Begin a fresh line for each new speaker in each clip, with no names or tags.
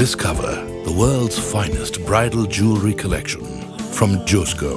Discover the world's finest bridal jewelry collection from Josco.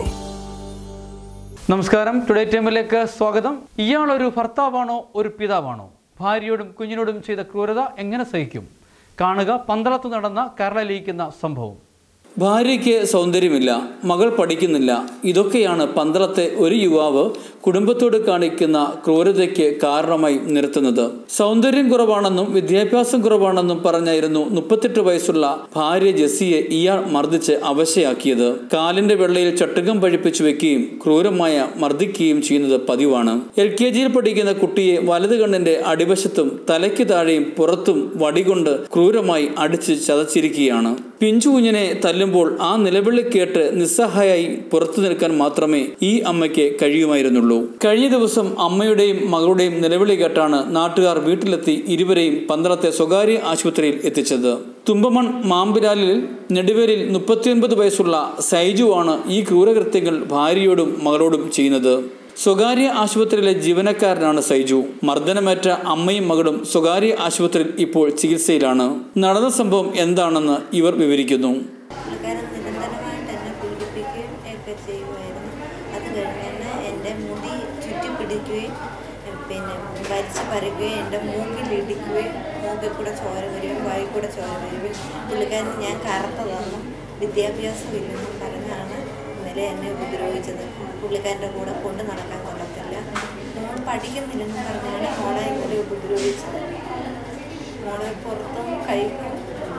നമസ്കാരം today ടൈമിലേക്ക് സ്വാഗതം ഇയാൾ ഒരു ഭർത്താവാണോ ഒരു പിതാവാണോ ഭാര്യയോടും കുഞ്ഞിനോടും ചെയ്ത ക്രൂരത എങ്ങനെ സഹിക്കും കാണുക പന്തളത്ത് നടന്ന കരളലിയിക്കുന്ന സംഭവം
ഭാര്യയ്ക്ക് സൗന്ദര്യമില്ല മകൾ പഠിക്കുന്നില്ല ഇതൊക്കെയാണ് പന്തളത്തെ ഒരു യുവാവ് കുടുംബത്തോട് കാണിക്കുന്ന ക്രൂരതയ്ക്ക് കാരണമായി നിർത്തുന്നത് സൗന്ദര്യം കുറവാണെന്നും വിദ്യാഭ്യാസം കുറവാണെന്നും പറഞ്ഞായിരുന്നു മുപ്പത്തെട്ട് വയസ്സുള്ള ഭാര്യ ജെസ്സിയെ ഇയാൾ മർദ്ദിച്ച് അവശയാക്കിയത് കാലിന്റെ വെള്ളയിൽ ചട്ടുകം പഴിപ്പിച്ചു വെക്കുകയും ക്രൂരമായ മർദ്ദിക്കുകയും ചെയ്യുന്നത് പതിവാണ് എൽ കെ ജിയിൽ പഠിക്കുന്ന കുട്ടിയെ വലത് കണ്ണിന്റെ അടിവശത്തും തലയ്ക്ക് താഴെയും പുറത്തും വടികൊണ്ട് ക്രൂരമായി അടിച്ച് ചതച്ചിരിക്കുകയാണ് പിഞ്ചു കുഞ്ഞിനെ തല്ലുമ്പോൾ ആ നിലവിളി കേട്ട് നിസ്സഹായായി പുറത്തു നിൽക്കാൻ മാത്രമേ ഈ അമ്മയ്ക്ക് കഴിയുമായിരുന്നുള്ളൂ കഴിഞ്ഞ ദിവസം അമ്മയുടെയും മകളുടെയും നിലവിളി കേട്ടാണ് നാട്ടുകാർ വീട്ടിലെത്തി ഇരുവരെയും പന്തളത്തെ സ്വകാര്യ ആശുപത്രിയിൽ എത്തിച്ചത് തുമ്പമൺ മാമ്പിലാലിൽ നെടുവേലിൽ മുപ്പത്തിയൊൻപത് വയസ്സുള്ള സൈജു ആണ് ഈ ക്രൂരകൃത്യങ്ങൾ ഭാര്യയോടും മകളോടും ചെയ്യുന്നത് സ്വകാര്യ ആശുപത്രിയിലെ ജീവനക്കാരനാണ് സൈജു മർദ്ദനമേറ്റ അമ്മയും മകളും സ്വകാര്യ ആശുപത്രിയിൽ ഇപ്പോൾ ചികിത്സയിലാണ് നടന്ന സംഭവം എന്താണെന്ന് ഇവർ വിവരിക്കുന്നു
പുള്ളിക്കാരൻ നിരന്തരമായിട്ട് എന്നെ പീഡിപ്പിക്കുകയും ഒക്കെ ചെയ്യുമായിരുന്നു അത് കഴിഞ്ഞ് എൻ്റെ മുടി ചുറ്റി പിടിക്കുകയും എ, പിന്നെ വലിച്ചു പറിക്കുകയും എൻ്റെ മൂക്കിലിടിക്കുകയും മൂക്കിൽ കൂടെ ചോര വരികയും വായിൽ കൂടെ ചോര വരികയും പുള്ളിക്കാരൻ ഞാൻ കറുത്തതെന്നും വിദ്യാഭ്യാസമില്ലെന്നും പറഞ്ഞാണ് ഇന്നലെ എന്നെ ഉപദ്രവിച്ചത് പുള്ളിക്കാരൻ്റെ കൂടെ കൊണ്ട് നടക്കാൻ കൊള്ളത്തില്ല മോൾ പഠിക്കുന്നില്ലെന്നും പറഞ്ഞാണ് മോളെ ഇന്നലെ ഉപദ്രവിച്ചത് മോളെ പുറത്തും കഴിക്കും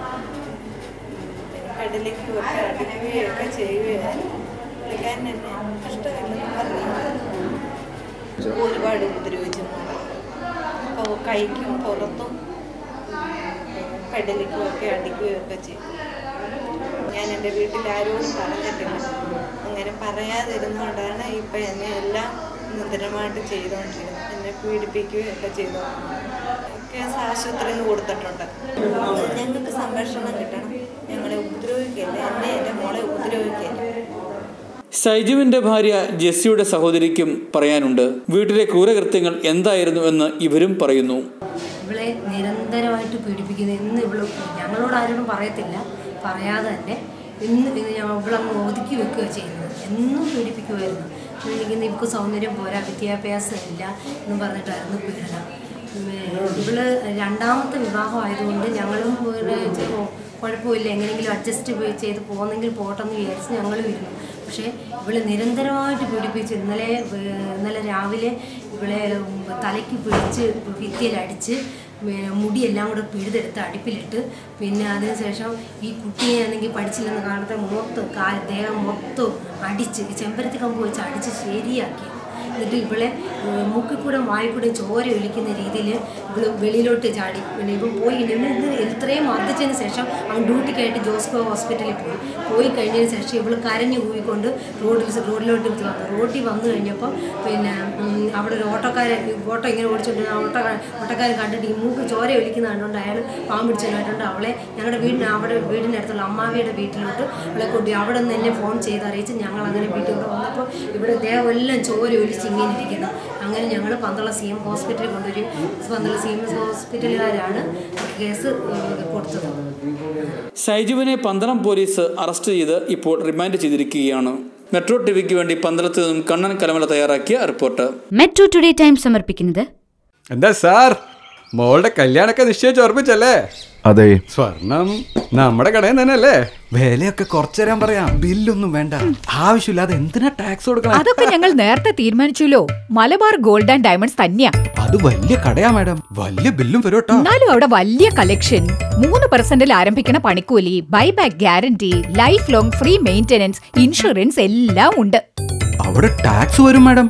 പിന്നെ കടലിലേക്ക് ഒക്കെ അടിക്കുകയൊക്കെ ചെയ്യുകയായിരുന്നു പുള്ളിക്കാരൻ എന്നെ ഇഷ്ടമില്ലെന്ന് പറഞ്ഞു ഒരുപാട് ഉപദ്രവിച്ചു അപ്പോൾ കഴിക്കും പുറത്തും പെടലിക്കും ഒക്കെ അടിക്കുകയൊക്കെ ചെയ്യും ഞാൻ എൻ്റെ വീട്ടിൽ ആരോടും പറഞ്ഞിട്ടില്ല അങ്ങനെ പറയാതിരുന്നുകൊണ്ടാണ് ഇപ്പം എന്നെ എല്ലാം നിരന്തരമായിട്ട് ചെയ്തുകൊണ്ടിരിക്കുന്നത് എന്നെ പീഡിപ്പിക്കുകയൊക്കെ ചെയ്തു കേസ് ആശുപത്രിയിൽ നിന്ന് കൊടുത്തിട്ടുണ്ട് ഞങ്ങൾക്ക് സംരക്ഷണം കിട്ടണം ഞങ്ങളെ ഉപദ്രവിക്കില്ല എന്നെ എൻ്റെ മോളെ ഉപദ്രവിക്കില്ല
സൈജുവിന്റെ ഭാര്യ ജെസ്സിയുടെ സഹോദരിക്കും പറയാനുണ്ട് വീട്ടിലെ ക്രൂരകൃത്യങ്ങൾ എന്തായിരുന്നു എന്ന് ഇവരും പറയുന്നു
ഇവളെ നിരന്തരമായിട്ട് പീഡിപ്പിക്കുന്നു ഇന്ന് ഇവള് ഞങ്ങളോട് ആരോടും പറയത്തില്ല പറയാതെ തന്നെ ഇന്ന് ഇത് ഞങ്ങൾ ഇവളങ്ങ് ഒതുക്കി വെക്കുക ചെയ്യുന്നത് എന്നും പീഡിപ്പിക്കുമായിരുന്നു പീഡിപ്പിക്കുന്ന ഇവൾക്ക് സൗന്ദര്യം പോരാ വിദ്യാഭ്യാസം ഇല്ല എന്നും പറഞ്ഞിട്ടായിരുന്നു പീഡനം ഉം, ഇവള് രണ്ടാമത്തെ വിവാഹം ആയതുകൊണ്ട് ഞങ്ങളും ഒരു ചെ- ഓ, കുഴപ്പമില്ല എങ്ങനെയെങ്കിലും അഡ്ജസ്റ്റ് ചെയ്ത് പോകുന്നെങ്കിൽ പോട്ടെന്ന് വിചാരിച്ച് ഞങ്ങളും ഇരുന്നു പക്ഷേ ഇവള് നിരന്തരമായിട്ട് പീഡിപ്പിച്ചു ഇന്നലെ ഏർ, ഇന്നലെ രാവിലെ ഇവളെ ഉം, തലയ്ക്ക് പിടിച്ച് ഭിത്തിയിലടിച്ച് പിന്നെ മുടിയെല്ലാം കൂടെ പിഴുതെടുത്ത് അടുപ്പിലിട്ട് പിന്നെ അതിനുശേഷം ഈ കുട്ടിയെ ആണെങ്കിൽ പഠിച്ചില്ലെന്ന് കാണത്തെ മൊത്തം കാൽ ദേഹം മൊത്തം അടിച്ച് ചെമ്പരത്തി കമ്പ് വെച്ച് അടിച്ച് ശരിയാക്കി എന്നിട്ട് ഇവളെ ഏഹ്, മൂക്കിൽ കൂടെ വായിൽ കൂടെ ചോര ഒലിക്കുന്ന രീതിയിൽ ഇവള് വെളിയിലോട്ട് ചാടി പിന്നെ ഇവൻ പോയി ഇവന് ഇത് ഇത്രയും മർദ്ദിച്ചതിന് ശേഷം അവൻ ഡ്യൂട്ടിക്കായിട്ട് ജോസ്കോ ഹോസ്പിറ്റലിൽ പോയി പോയി കഴിഞ്ഞതിന് ശേഷം ഇവള് കരഞ്ഞു കൂവിക്കൊണ്ട് റോഡിൽ റോഡിലോട്ട് വന്നു റോഡിൽ വന്നു കഴിഞ്ഞപ്പോൾ പിന്നെ ഉം, അവിടെ ഒരു ഓട്ടോക്കാരൻ ഓട്ടോ ഇങ്ങനെ ഓടിച്ചോണ്ട് ഓട്ടോ ഓട്ടോക്കാരൻ കണ്ടിട്ട് ഈ മൂക്ക് ചോര ഒലിക്കുന്ന കണ്ടുകൊണ്ട് അയാൾ പാമ്പ് പിടിച്ചതായിട്ടുണ്ട് അവളെ ഞങ്ങളുടെ വീടിന് അവിടെ വീടിൻ്റെ അടുത്തുള്ള അമ്മാവിയുടെ വീട്ടിലോട്ട് അവളെ കൊണ്ടു അവിടെ നിന്ന് എന്നെ ഫോൺ ചെയ്ത് അറിയിച്ച് ഞങ്ങൾ അങ്ങനെ വീട്ടിൽ ഇവിടെ വന്നപ്പോൾ ഇവിടെ ദേഹം എല്ലാം ചോര ഒലിച്ച് ഇങ്ങനെ ഇരിക്കുന്നു അങ്ങനെ ഞങ്ങൾ പന്തള സി എം ഹോസ്പിറ്റലിൽ കൊണ്ടുവരും പന്തള സി എം ഹോസ്പിറ്റലുകാരാണ് കേസ് ഏഹ്, കൊടുത്തത്
സൈജുവിനെ പന്തളം പോലീസ് അറസ്റ്റ് ചെയ്ത് ഇപ്പോൾ റിമാൻഡ് ചെയ്തിരിക്കുകയാണ് മെട്രോ ടിവിക്ക് വേണ്ടി പന്തളത്ത് നിന്നും കണ്ണൻ കലമല തയ്യാറാക്കിയ റിപ്പോർട്ട്
മെട്രോ ടുഡേ ടൈം സമർപ്പിക്കുന്നത്
എന്താ സാർ മോളുടെ കല്യാണൊക്കെ നിശ്ചയിച്ച് ഉറപ്പിച്ചല്ലേ
അതെ
സ്വർണം നമ്മുടെ കടയിൽ തന്നെ അല്ലേ വിലയൊക്കെ കുറച്ചു തരാൻ പറയാം ബില്ലൊന്നും വേണ്ട ആവശ്യമില്ലാതെ എന്തിനാ ടാക്സ് കൊടുക്കണം
അതൊക്കെ ഞങ്ങൾ നേരത്തെ തീരുമാനിച്ചുല്ലോ മലബാർ ഗോൾഡ് ആൻഡ് ഡയമണ്ട്സ് തന്നെയാ
അത് വലിയ കടയാ മാഡം വലിയ ബില്ലും വരും കേട്ടോ
എന്നാലും അവിടെ വലിയ കളക്ഷൻ മൂന്ന് പെർസെന്റിൽ ആരംഭിക്കണ പണിക്കൂലി buyback guarantee life long free maintenance insurance എല്ലാം ഉണ്ട്
അവിടെ ടാക്സ് വരും മാഡം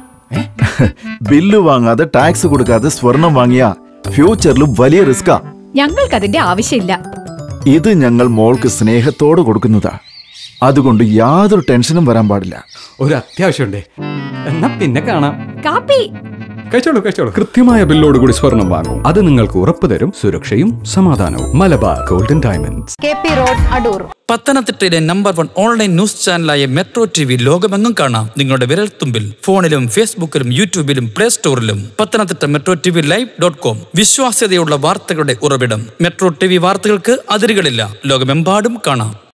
ബില്ല് വാങ്ങാതെ ടാക്സ് കൊടുക്കാതെ സ്വർണം വാങ്ങിയ ഫ്യൂച്ചറിൽ വലിയ റിസ്കാ
ഞങ്ങൾക്കതിന്റെ ആവശ്യമില്ല
ഇത് ഞങ്ങൾ മോൾക്ക് സ്നേഹത്തോട് കൊടുക്കുന്നതാ അതുകൊണ്ട് യാതൊരു ടെൻഷനും വരാൻ പാടില്ല
ഒരു അത്യാവശ്യമുണ്ടേ എന്നാ പിന്നെ കാണാം
കാപ്പി
കഴിച്ചോളൂ കഴിച്ചോളൂ കൃത്യമായ ബില്ലോട് കൂടി സ്വർണം വാങ്ങൂ അത് നിങ്ങൾക്ക് ഉറപ്പു തരും സുരക്ഷയും സമാധാനവും Malabar golden diamonds
K P road Adoor
പത്തനംതിട്ടയിലെ നമ്പർ വൺ ഓൺലൈൻ ന്യൂസ് ചാനലായ മെട്രോ ടി വി ലോകമെങ്ങും കാണാം നിങ്ങളുടെ വിരൽത്തുമ്പിൽ ഫോണിലും ഫേസ്ബുക്കിലും യൂട്യൂബിലും പ്ലേ സ്റ്റോറിലും Pathanamthitta metro T V live dot com വിശ്വാസ്യതയുള്ള വാർത്തകളുടെ ഉറവിടം മെട്രോ ടി വി വാർത്തകൾക്ക് അതിരുകളില്ല ലോകമെമ്പാടും കാണാം